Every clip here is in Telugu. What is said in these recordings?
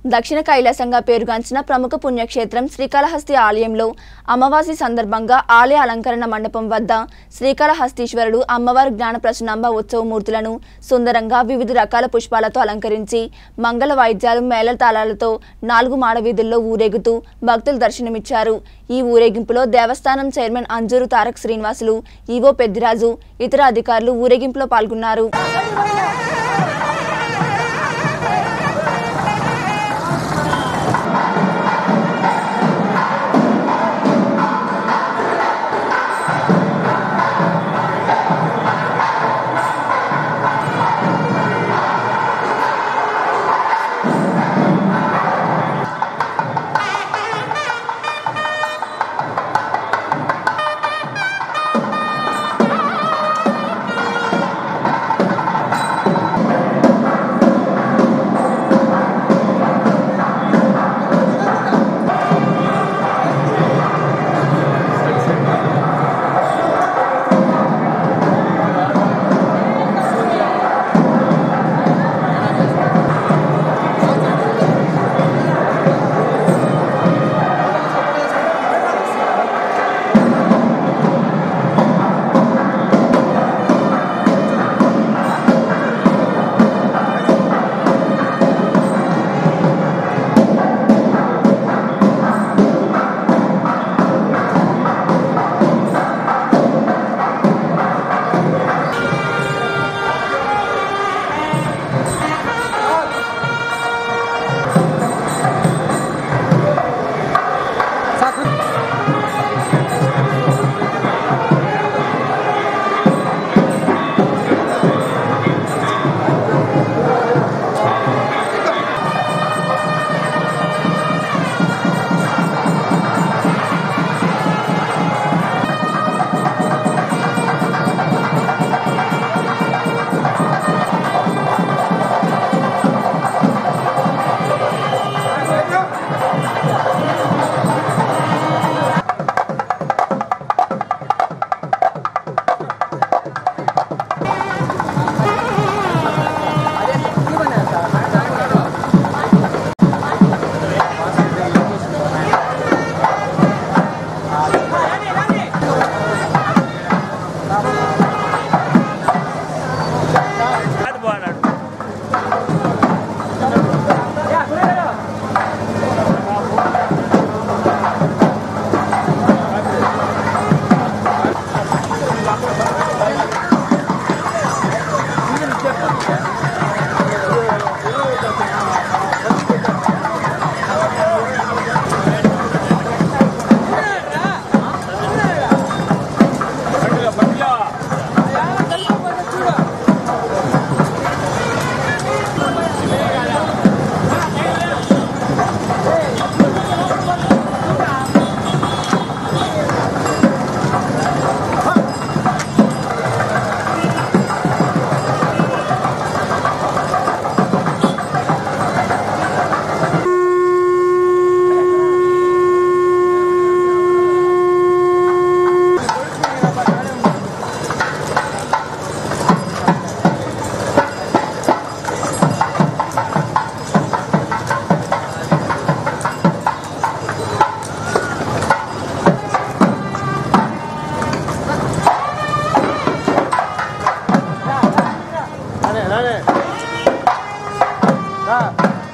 దక్షిణ కైలాసంగా పేరుగాంచిన ప్రముఖ పుణ్యక్షేత్రం శ్రీకాళహస్తి ఆలయంలో అమావాస్య సందర్భంగా ఆలయ అలంకరణ మండపం వద్ద శ్రీకాళహస్తీశ్వరుడు అమ్మవారి జ్ఞాన ప్రసన్నాంబ ఉత్సవమూర్తులను సుందరంగా వివిధ రకాల పుష్పాలతో అలంకరించి మంగళ వాయిద్యాలు మేళతాళాలతో నాలుగు మాడవీధుల్లో ఊరేగుతూ భక్తులు దర్శనమిచ్చారు ఈ ఊరేగింపులో దేవస్థానం చైర్మన్ అంజూరు తారక్ శ్రీనివాసులు ఈవో పెద్దిరాజు ఇతర అధికారులు ఊరేగింపులో పాల్గొన్నారు అది బాగున్నాడు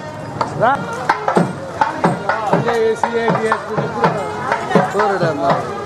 చూడమ్మా